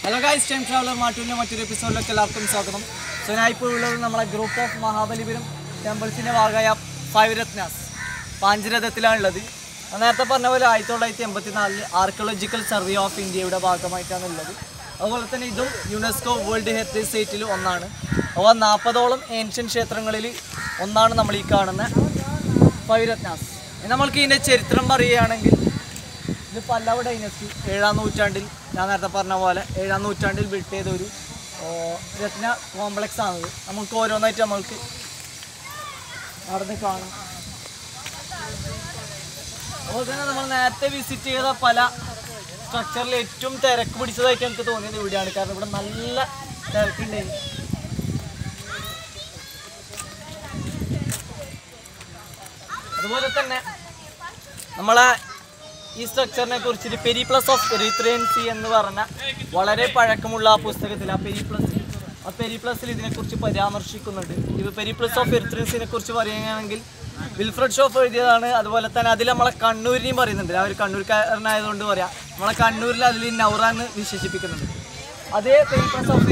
hello guys time traveller മാറ്റൂരിൻ്റെ മറ്റൊരു എപ്പിസോഡിലേക്ക് എല്ലാവർക്കും സ്വാഗതം സോ ഞാൻ ഇപ്പോൾ ഉള്ളത് നമ്മളെ ഗ്രൂപ്പ് ഓഫ് മഹാബലിപുരം ടെമ്പിൾസിൻ്റെ ഭാഗമായ ഫൈവ് രത്നാസ് പാഞ്ചരഥത്തിലാണുള്ളത് ഞാൻ നേരത്തെ പറഞ്ഞ പോലെ ആയിരത്തി തൊള്ളായിരത്തി എൺപത്തി നാലിൽ ആർക്കിയോളജിക്കൽ സർവേ ഓഫ് ഇന്ത്യയുടെ ഭാഗമായിട്ടാണ് ഉള്ളത് അതുപോലെ തന്നെ ഇതും യുനെസ്കോ വേൾഡ് ഹെറിറ്റേജ് സൈറ്റിൽ ഒന്നാണ് അവ നാൽപ്പതോളം ഏൻഷ്യൻ ക്ഷേത്രങ്ങളിൽ ഒന്നാണ് നമ്മൾ ഈ കാണുന്ന ഫൈവ് രത്നാസ് ഇനി നമ്മൾക്ക് ഇതിൻ്റെ ചരിത്രം പറയുകയാണെങ്കിൽ ഇത് പല്ലവ ഡൈനസ്റ്റി ഏഴാം നൂറ്റാണ്ടിൽ ഞാൻ നേരത്തെ പറഞ്ഞ പോലെ ഏഴാം നൂറ്റാണ്ടിൽ ബിൽഡ് ചെയ്ത ഒരു ഓ, രത്ന കോംപ്ലക്സ് ആണിത് നമുക്ക് ഓരോന്നായിട്ട് നമ്മൾക്ക് നടന്ന് കാണാം അതുപോലെ തന്നെ നമ്മൾ നേരത്തെ വിസിറ്റ് ചെയ്ത പല സ്ട്രക്ചറിൽ ഏറ്റവും തിരക്ക് പിടിച്ചതായിട്ട് എനിക്ക് തോന്നിയത് ഇവിടെയാണ് കാരണം ഇവിടെ നല്ല തിരക്കുണ്ടായി അതുപോലെ തന്നെ നമ്മളെ ഈ സ്ട്രക്ചറിനെ കുറിച്ചിട്ട് പെരിപ്ലസ് ഓഫ് എറിത്രേൻസി എന്ന് പറഞ്ഞ വളരെ പഴക്കമുള്ള ആ പുസ്തകത്തിൽ ആ പെരിപ്ലസ് ആ പെരിപ്ലസിൽ ഇതിനെക്കുറിച്ച് പരാമർശിക്കുന്നുണ്ട് ഇത് പെരിപ്ലസ് ഓഫ് എറിത്രേൻസിനെ കുറിച്ച് പറയുകയാണെങ്കിൽ വിൽഫ്രഡ് ഷോഫ് എഴുതിയതാണ് അതുപോലെ തന്നെ അതിൽ നമ്മളെ കണ്ണൂരിനെയും പറയുന്നുണ്ട് ഞാൻ ഒരു കണ്ണൂർക്കാരനായതുകൊണ്ട് പറയാം നമ്മളെ കണ്ണൂരിൽ അതിൽ നൗറ എന്ന് വിശേഷിപ്പിക്കുന്നുണ്ട് അതേ പെരിപ്ലസ് ഓഫ്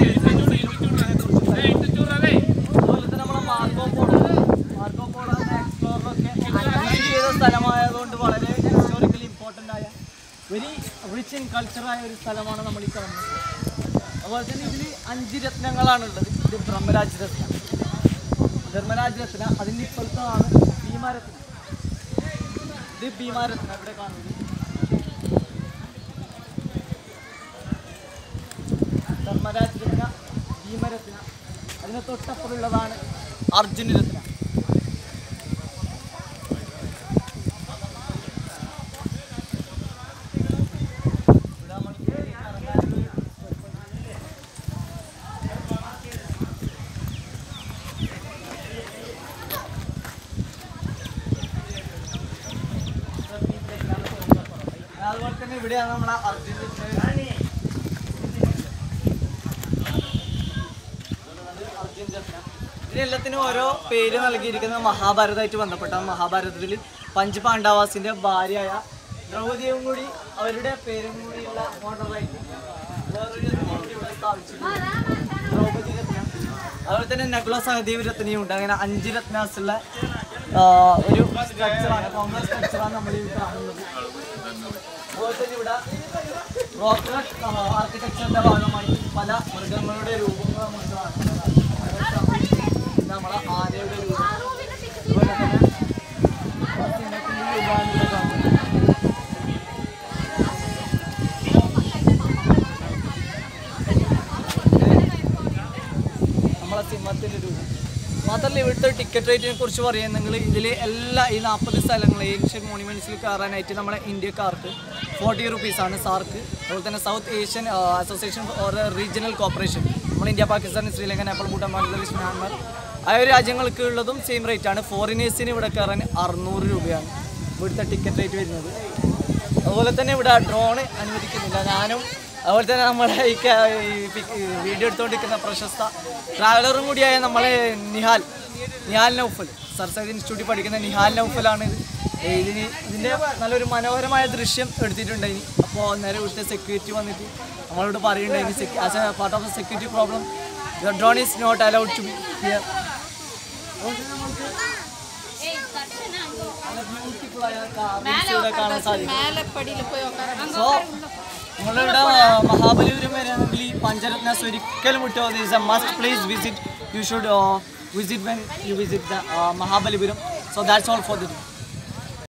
അതുപോലെ തന്നെ നമ്മളെ മാർക്കോ പോളോ മാർക്കോ പോളോ എന്ന എക്സ്പ്ലോററൊക്കെ അഡ്വൈസ് ചെയ്ത സ്ഥലമായതുകൊണ്ട് വളരെ ഹിസ്റ്റോറിക്കലി ഇമ്പോർട്ടൻ്റ് ആയ വെരി റിച്ച് ഇൻ കൾച്ചറായ ഒരു സ്ഥലമാണ് നമ്മൾ ഈ കാണുന്നത് അതുപോലെ തന്നെ ഇതിൽ അഞ്ച് രത്നങ്ങളാണുള്ളത് ഇത് ബ്രഹ്മരാജ് രത്ന ധർമ്മരാജ് രത്ന അതിൻ്റെ ഇപ്പുറത്താണ് ഭീമാരത്ന ഇത് ഭീമാരത്ന ഇവിടെ കാണുന്നത് ധർമ്മരാജ് രത്ന ഭീമരത്ന അതിന് തൊട്ടപ്പുറമുള്ളതാണ് അർജുന രത്ന ഇവിടെ നമ്മൾ കേറി കറങ്ങാനുള്ള അതുപോലെ തന്നെ ഇവിടെയാണ് നമ്മളെ അർജുന അർജുൻ രത്ന ഇതിനെല്ലാത്തിനും ഓരോ പേര് നൽകിയിരിക്കുന്നത് മഹാഭാരതമായിട്ട് ബന്ധപ്പെട്ട മഹാഭാരതത്തിൽ പഞ്ച് പാണ്ഡവാസിന്റെ ഭാര്യയായ ദ്രൗപദിയും കൂടി അവരുടെ പേരും കൂടിയുള്ള ഓർഡറായിട്ട് വേറൊരു രത്നയും കൂടി ഇവിടെ സ്ഥാപിച്ചിട്ടുണ്ട് ദ്രൗപദി രത്ന അതുപോലെ തന്നെ നകുല സഹദേവ് രത്നയും ഉണ്ട് അങ്ങനെ അഞ്ച് രത്നാസുള്ള ആ, ഒരു സ്ട്രക്ചറാണ് കോൺഗ്രസ് സ്ട്രക്ചറാണ് നമ്മൾ ഈ കാണുന്നത് അതുപോലെ തന്നെ ഇവിടെ റോക്ക് ആർക്കിടെക്ചറിന്റെ ഭാഗമായി പല മൃഗങ്ങളുടെ രൂപങ്ങൾ നമുക്ക് കാണാം ഇത് നമ്മളെ ആനയുടെ രൂപം അതുപോലെ തന്നെ സിംഹത്തിന്റെ രൂപമാണ് ഇവിടെ കാണുന്നത് നമ്മളെ സിംഹത്തിന്റെ രൂപം മാത്രമല്ല ഇവിടുത്തെ ടിക്കറ്റ് റേറ്റിനെ കുറിച്ച് പറയുന്നെങ്കിൽ ഇതിൽ എല്ലാ ഈ നാൽപ്പത് സ്ഥലങ്ങൾ ഏഷ്യൻ മോണിമെൻറ്റ്സിൽ കയറാനായിട്ട് നമ്മുടെ ഇന്ത്യക്കാർക്ക് ഫോർട്ടി റുപ്പീസാണ് സാർക്ക് അതുപോലെ തന്നെ south Asian association for regional cooperation നമ്മൾ ഇന്ത്യ പാകിസ്ഥാൻ ശ്രീലങ്ക നേപ്പാൾ ഭൂട്ടാൻ ബംഗ്ലാദേശ് മ്യാൻമാർ ആ ഒരു രാജ്യങ്ങൾക്ക് ഉള്ളതും സെയിം റേറ്റ് ആണ് ഫോറിനേഴ്സിന് ഇവിടെ കയറാൻ അറുന്നൂറ് രൂപയാണ് ഇവിടുത്തെ ടിക്കറ്റ് റേറ്റ് വരുന്നത് അതുപോലെ തന്നെ ഇവിടെ ഡ്രോണ് അനുവദിക്കുന്നില്ല ഞാനും അതുപോലെ തന്നെ നമ്മളെ ഈ ക- ഈ പിക്- ഈ വീഡിയോ എടുത്തുകൊണ്ടിരിക്കുന്ന പ്രശസ്ത ട്രാവലറും കൂടിയായ നമ്മളെ നിഹാൽ നിഹാൽ നൗഫൽ സർ സൈദ് ഇൻസ്റ്റിറ്റ്യൂട്ടിൽ പഠിക്കുന്ന നിഹാൽ നൗഫലാണ് ഇത് ഏ, ഇതിന് ഇതിൻ്റെ നല്ലൊരു മനോഹരമായ ദൃശ്യം എടുത്തിട്ടുണ്ടായിനി അപ്പോൾ നേരെ ഇവിടുത്തെ സെക്യൂരിറ്റി വന്നിട്ട് നമ്മളോട് പറയുന്നുണ്ടായിനി as a part of the security problem your drone is not allowed to be here നല്ല ബ്യൂട്ടിഫുൾ ആയ കാഴ്ച ഇവിടെ കാണാൻ സാധിക്കും மேலப்படியில போய் உட்கார സോ നിങ്ങളിവിടെ മഹാബലിപുരം വരികയാണെങ്കിൽ ഈ പഞ്ചരത്നാസ് ഒരിക്കലും വിട്ടോ this a must place visit you should visit when you visit the Mahabalipuram so that's all for the